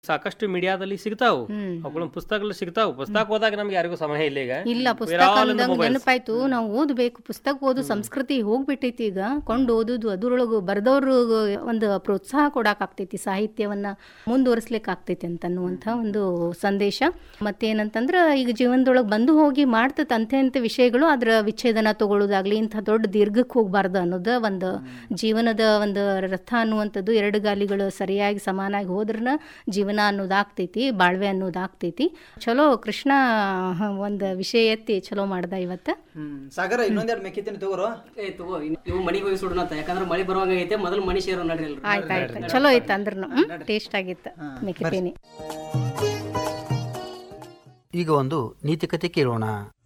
ಸಾಕಷ್ಟು ಮೀಡಿಯಾದಲ್ಲಿ ಸಿಗ್ತಾವು ಹ್ಮ್. ಅವುಗಳ ಪುಸ್ತಕಗಳು ಸಿಗ್ತಾವು ಪುಸ್ತಕ ಓದಾಗ ನಮ್ಗೆ ಯಾರಿಗೂ ಸಮಯ ಇಲ್ಲ ಈಗ ಇಲ್ಲ ಪುಸ್ತಕ We're all in the ಅಂದಂಗ mobiles. ನೆನಪಾಯ್ತು ನಾವು ಓದ್ಬೇಕು ಪುಸ್ತಕ ಓದು ಸಂಸ್ಕೃತಿ ಹೋಗ್ಬಿಟ್ಟೈತಿ ಈಗ ಕೊಂಡು ಓದುದು ಅದ್ರೊಳಗು ಬರ್ದವ್ರು ಒಂದು ಪ್ರೋತ್ಸಾಹ ಕೊಡಾಕ್ ಆಗ್ತೈತಿ ಸಾಹಿತ್ಯವನ್ನ ಮುಂದುವರಿಸ್ಲಿಕ್ಕೆ ಆಗ್ತೈತಿ ಅಂತ ಅನ್ನುವಂಥ ಒಂದು ಸಂದೇಶ ಮತ್ತೇನಂತಂದ್ರ ಈಗ ಜೀವನದೊಳಗೆ ಬಂದು ಹೋಗಿ ಮಾಡ್ತೈತೆ ಅಂತೆ ಅಂತೆ ವಿಷಯಗಳು ಅದ್ರ ವಿಚ್ಛೇದನ ತಗೊಳ್ಳೋದಾಗ್ಲಿ ಇಂಥ ದೊಡ್ಡ ದೀರ್ಘಕ್ಕೆ ಹೋಗ್ಬಾರ್ದು ಅನ್ನೋದು ಒಂದು ಜೀವನದ ಒಂದು ರಥ ಅನ್ನುವಂಥದ್ದು ಎರಡು ಗಾಲಿಗಳು ಸರಿಯಾಗಿ ಸಮಾನಾಗಿ ಹೋದ್ರನ ಜೀವನ ಅನ್ನೋದಾಗ್ತೈತಿ ಬಾಳ್ವೆ ಅನ್ನೋದಾಗ್ತೈತಿ ಚಲೋ ಕೃಷ್ಣ ಒಂದು ವಿಷಯ ಎತ್ತಿ ಚಲೋ ಮಾಡ್ದ ಇವತ್ತ ಹ್ಮ್ ಸಾಗರ ಇನ್ನೊಂದೆರಡು ಮೆಕ್ಕಿತೀನಿ ತಗೋರು ಏ ತಗೋ ಇನ್- ಇವು ಮನೆಗೆ ಹೋಗಿ ಸುಡೋಣ ಅಂತ ಯಾಕಂದ್ರೆ ಮಳೆ ಬರುವಾಗ ಐತೆ ಮೊದಲು ಮನಿ ಸೇರೋ ನಡ್ರಿ ಎಲ್ರು. ಆಯ್ತು ಆಯ್ತು ಚಲೋ ಐತೆ ಅಂದ್ರೂ ಟೇಸ್ಟ್ ಆಗಿತ್ತು ಮೆಕ್ಕಿತೀನಿ ಈಗ ಒಂದು ನೀತಿಕತೆ ಕೇಳೋಣ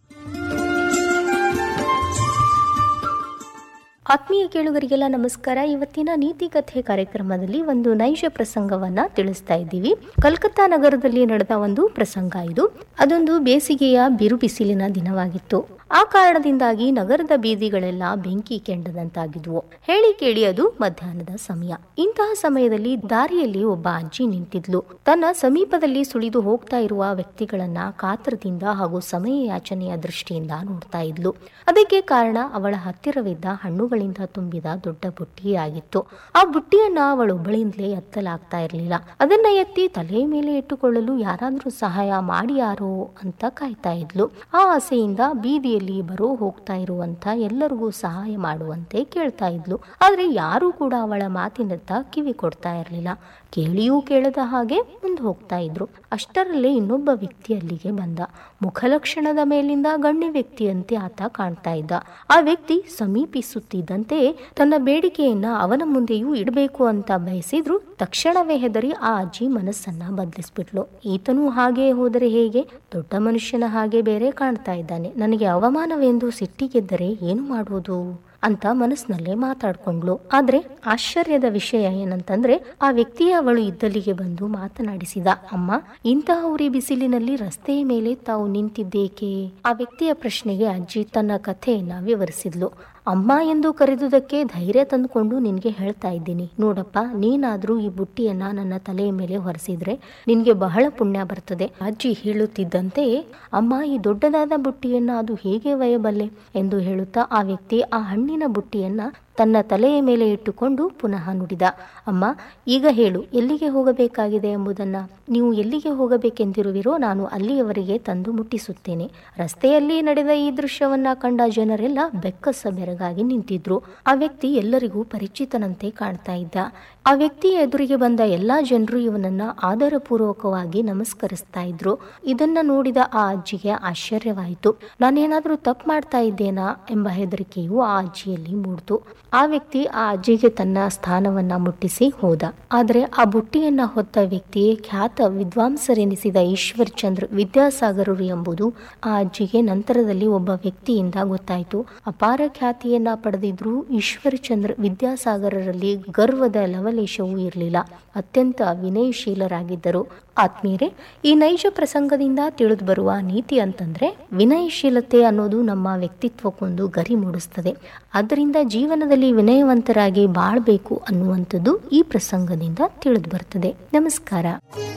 ಆತ್ಮೀಯ ಕೇಳುಗರಿಗೆಲ್ಲ ನಮಸ್ಕಾರ ಇವತ್ತಿನ ನೀತಿ ಕಥೆ ಕಾರ್ಯಕ್ರಮದಲ್ಲಿ ಒಂದು ನೈಜ ಪ್ರಸಂಗವನ್ನ ತಿಳಿಸ್ತಾ ಇದ್ದೀವಿ ಕಲ್ಕತ್ತಾ ನಗರದಲ್ಲಿ ನಡೆದ ಒಂದು ಪ್ರಸಂಗ ಇದು ಅದೊಂದು ಬೇಸಿಗೆಯ ಬಿರು ಬಿಸಿಲಿನ ದಿನವಾಗಿತ್ತು ಆ ಕಾರಣದಿಂದಾಗಿ ನಗರದ ಬೀದಿಗಳೆಲ್ಲ ಬೆಂಕಿ ಕೆಂಡದಂತಾಗಿದ್ವು ಹೇಳಿ ಕೇಳಿ ಅದು ಮಧ್ಯಾಹ್ನದ ಸಮಯ ಇಂತಹ ಸಮಯದಲ್ಲಿ ದಾರಿಯಲ್ಲಿ ಒಬ್ಬ ಅಜ್ಜಿ ನಿಂತಿದ್ಲು ತನ್ನ ಸಮೀಪದಲ್ಲಿ ಸುಳಿದು ಹೋಗ್ತಾ ಇರುವ ವ್ಯಕ್ತಿಗಳನ್ನ ಕಾತರದಿಂದ ಹಾಗೂ ಸಮಯ ಯಾಚನೆಯ ದೃಷ್ಟಿಯಿಂದ ನೋಡ್ತಾ ಇದ್ಲು ಅದಕ್ಕೆ ಕಾರಣ ಅವಳ ಹತ್ತಿರವಿದ್ದ ಹಣ್ಣುಗಳಿಂದ ತುಂಬಿದ ದೊಡ್ಡ ಬುಟ್ಟಿಯಾಗಿತ್ತು ಆ ಬುಟ್ಟಿಯನ್ನ ಅವಳೊಬ್ಬಳಿಂದಲೇ ಎತ್ತಲಾಗ್ತಾ ಇರಲಿಲ್ಲ ಅದನ್ನ ಎತ್ತಿ ತಲೆ ಮೇಲೆ ಇಟ್ಟುಕೊಳ್ಳಲು ಯಾರಾದ್ರೂ ಸಹಾಯ ಮಾಡಿಯಾರೋ ಅಂತ ಕಾಯ್ತಾ ಇದ್ಲು ಆ ಆಸೆಯಿಂದ ಬೀದಿಯಲ್ಲಿ ಬರೋ ಹೋಗ್ತಾ ಇರುವಂತ ಎಲ್ಲರಿಗೂ ಸಹಾಯ ಮಾಡುವಂತೆ ಕೇಳ್ತಾ ಇದ್ಲು ಆದ್ರೆ ಯಾರೂ ಕೂಡ ಅವಳ ಮಾತಿನತ್ತ ಕಿವಿ ಕೊಡ್ತಾ ಇರಲಿಲ್ಲ ಕೇಳಿಯೂ ಕೇಳದ ಹಾಗೆ ಮುಂದೆ ಹೋಗ್ತಾ ಇದ್ರು ಅಷ್ಟರಲ್ಲೇ ಇನ್ನೊಬ್ಬ ವ್ಯಕ್ತಿ ಅಲ್ಲಿಗೆ ಬಂದ ಮುಖಲಕ್ಷಣದ ಮೇಲಿಂದ ಗಣ್ಯ ವ್ಯಕ್ತಿಯಂತೆ ಆತ ಕಾಣ್ತಾ ಇದ್ದ ಆ ವ್ಯಕ್ತಿ ಸಮೀಪಿಸುತ್ತಿದ್ದಂತೆ ತನ್ನ ಬೇಡಿಕೆಯನ್ನ ಅವನ ಮುಂದೆಯೂ ಇಡಬೇಕು ಅಂತ ಬಯಸಿದ್ರು ತಕ್ಷಣವೇ ಹೆದರಿ ಆ ಅಜ್ಜಿ ಮನಸ್ಸನ್ನ ಬದಲಿಸ್ಬಿಟ್ಲು ಈತನು ಹಾಗೆ ಹೋದರೆ ಹೇಗೆ ದೊಡ್ಡ ಮನುಷ್ಯನ ಹಾಗೆ ಬೇರೆ ಕಾಣ್ತಾ ಇದ್ದಾನೆ ನನಗೆ ಅವಮಾನವೆಂದು ಸಿಟ್ಟಿಗೆದ್ದರೆ ಏನು ಮಾಡುವುದು ಅಂತ ಮನಸ್ಸಿನಲ್ಲೇ ಮಾತಾಡ್ಕೊಂಡ್ಲು ಆದ್ರೆ ಆಶ್ಚರ್ಯದ ವಿಷಯ ಏನಂತಂದ್ರೆ ಆ ವ್ಯಕ್ತಿಯ ಅವಳು ಇದ್ದಲ್ಲಿಗೆ ಬಂದು ಮಾತನಾಡಿಸಿದ ಅಮ್ಮ ಇಂತಹ ಉರಿ ಬಿಸಿಲಿನಲ್ಲಿ ರಸ್ತೆಯ ಮೇಲೆ ತಾವು ನಿಂತಿದ್ದೇಕೆ ಆ ವ್ಯಕ್ತಿಯ ಪ್ರಶ್ನೆಗೆ ಅಜ್ಜಿ ತನ್ನ ಕಥೆಯನ್ನ ವಿವರಿಸಿದ್ಲು ಅಮ್ಮ ಎಂದು ಕರೆದುದಕ್ಕೆ ಧೈರ್ಯ ತಂದುಕೊಂಡು ನಿನ್ಗೆ ಹೇಳ್ತಾ ಇದ್ದೀನಿ ನೋಡಪ್ಪ ನೀನಾದ್ರೂ ಈ ಬುಟ್ಟಿಯನ್ನ ನನ್ನ ತಲೆಯ ಮೇಲೆ ಹೊರಿಸಿದ್ರೆ ನಿನ್ಗೆ ಬಹಳ ಪುಣ್ಯ ಬರ್ತದೆ ಅಜ್ಜಿ ಹೇಳುತ್ತಿದ್ದಂತೆ ಅಮ್ಮ ಈ ದೊಡ್ಡದಾದ ಬುಟ್ಟಿಯನ್ನ ಅದು ಹೇಗೆ ಒಯ್ಯಬಲ್ಲೆ ಎಂದು ಹೇಳುತ್ತಾ ಆ ವ್ಯಕ್ತಿ ಆ ಹಣ್ಣಿನ ಬುಟ್ಟಿಯನ್ನ ತನ್ನ ತಲೆಯ ಮೇಲೆ ಇಟ್ಟುಕೊಂಡು ಪುನಃ ನುಡಿದ ಅಮ್ಮ ಈಗ ಹೇಳು ಎಲ್ಲಿಗೆ ಹೋಗಬೇಕಾಗಿದೆ ಎಂಬುದನ್ನ ನೀವು ಎಲ್ಲಿಗೆ ಹೋಗಬೇಕೆಂದಿರುವಿರೋ ನಾನು ಅಲ್ಲಿಯವರೆಗೆ ತಂದು ಮುಟ್ಟಿಸುತ್ತೇನೆ ರಸ್ತೆಯಲ್ಲಿ ನಡೆದ ಈ ದೃಶ್ಯವನ್ನ ಕಂಡ ಜನರೆಲ್ಲ ಬೆಕ್ಕಸ ಬೆರಗಾಗಿ ನಿಂತಿದ್ರು ಆ ವ್ಯಕ್ತಿ ಎಲ್ಲರಿಗೂ ಪರಿಚಿತನಂತೆ ಕಾಣ್ತಾ ಇದ್ದ ಆ ವ್ಯಕ್ತಿಯ ಎದುರಿಗೆ ಬಂದ ಎಲ್ಲಾ ಜನರು ಇವನನ್ನ ಆದರಪೂರ್ವಕವಾಗಿ ನಮಸ್ಕರಿಸ್ತಾ ಇದ್ರು ಇದನ್ನ ನೋಡಿದ ಆ ಅಜ್ಜಿಗೆ ಆಶ್ಚರ್ಯವಾಯಿತು ನಾನೇನಾದ್ರೂ ತಪ್ಪು ಮಾಡ್ತಾ ಇದ್ದೇನಾ ಎಂಬ ಹೆದರಿಕೆಯು ಆ ಅಜ್ಜಿಯಲ್ಲಿ ಮೂಡ್ತು ಆ ವ್ಯಕ್ತಿ ಆ ಅಜ್ಜಿಗೆ ತನ್ನ ಸ್ಥಾನವನ್ನ ಮುಟ್ಟಿಸಿ ಹೋದ ಆದರೆ ಆ ಬುಟ್ಟಿಯನ್ನ ಹೊತ್ತ ವ್ಯಕ್ತಿಯೇ ಖ್ಯಾತ ವಿದ್ವಾಂಸರೆನಿಸಿದ ಈಶ್ವರ್ ಚಂದ್ರ ವಿದ್ಯಾಸಾಗರರು ಎಂಬುದು ಆ ಅಜ್ಜಿಗೆ ನಂತರದಲ್ಲಿ ಒಬ್ಬ ವ್ಯಕ್ತಿಯಿಂದ ಗೊತ್ತಾಯಿತು ಅಪಾರ ಖ್ಯಾತಿಯನ್ನ ಪಡೆದಿದ್ರು ಈಶ್ವರ್ ಚಂದ್ರ ವಿದ್ಯಾಸಾಗರರಲ್ಲಿ ಗರ್ವದ ಲವಲೇಶವೂ ಇರಲಿಲ್ಲ ಅತ್ಯಂತ ವಿನಯಶೀಲರಾಗಿದ್ದರು ಆತ್ಮೀಯರೇ ಈ ನೈಜ ಪ್ರಸಂಗದಿಂದ ತಿಳಿದು ಬರುವ ನೀತಿ ಅಂತಂದ್ರೆ ವಿನಯಶೀಲತೆ ಅನ್ನೋದು ನಮ್ಮ ವ್ಯಕ್ತಿತ್ವಕ್ಕೊಂದು ಗರಿ ಮೂಡಿಸ್ತದೆ ಆದ್ದರಿಂದ ಜೀವನದಲ್ಲಿ ವಿನಯವಂತರಾಗಿ ಬಾಳ್ಬೇಕು ಅನ್ನುವಂಥದ್ದು ಈ ಪ್ರಸಂಗದಿಂದ ತಿಳಿದು ಬರ್ತದೆ ನಮಸ್ಕಾರ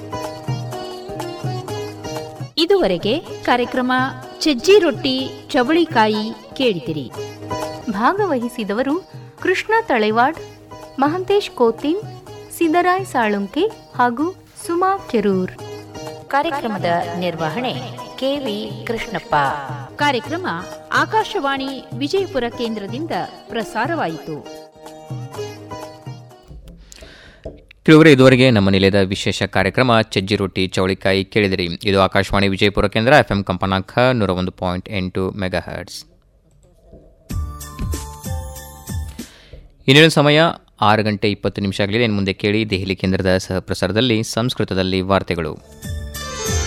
ಇದುವರೆಗೆ ಕಾರ್ಯಕ್ರಮ ಸಜ್ಜಿ ರೊಟ್ಟಿ ಚವಳಿಕಾಯಿ ಕೇಳಿದಿರಿ ಭಾಗವಹಿಸಿದವರು ಕೃಷ್ಣ ತಳೆವಾಡ್ ಮಹಂತೇಶ್ ಕೋತಿನ್ ಸಿದ್ದರಾಯ್ ಸಾಳುಂಕೆ ಹಾಗೂ ಸುಮಾ ಕೆರೂರ್ ಕಾರ್ಯಕ್ರಮದ ನಿರ್ವಹಣೆ ಕೆವಿ ಕೃಷ್ಣಪ್ಪ ಕಾರ್ಯಕ್ರಮ ಆಕಾಶವಾಣಿ ವಿಜಯಪುರ ಕೇಂದ್ರದಿಂದ ಪ್ರಸಾರವಾಯಿತು ಕೆಲವರೇ ಇದುವರೆಗೆ ನಮ್ಮ ನಿಲಯದ ವಿಶೇಷ ಕಾರ್ಯಕ್ರಮ ಚಜ್ಜಿ ರೊಟ್ಟಿ ಚೌಳಿಕಾಯಿ ಕೇಳಿದಿರಿ ಇದು ಆಕಾಶವಾಣಿ ವಿಜಯಪುರ ಕೇಂದ್ರ ಎಫ್ ಎಂ ಕಂಪನಾಂಕ ನೂರ ಒಂದು ಪಾಯಿಂಟ್ ಎಂಟು ಮೆಗಾ ಹರ್ಟ್ಸ್ ಇನ್ನೇನು ಸಮಯ ಆರು ಗಂಟೆ ಇಪ್ಪತ್ತು ನಿಮಿಷ ಆಗಲಿದೆ ಇನ್ನು ಮುಂದೆ ಕೇಳಿ ದೆಹಲಿ ಕೇಂದ್ರದ ಸಹ ಪ್ರಸಾರದಲ್ಲಿ ಸಂಸ್ಕೃತದಲ್ಲಿ ವಾರ್ತೆಗಳು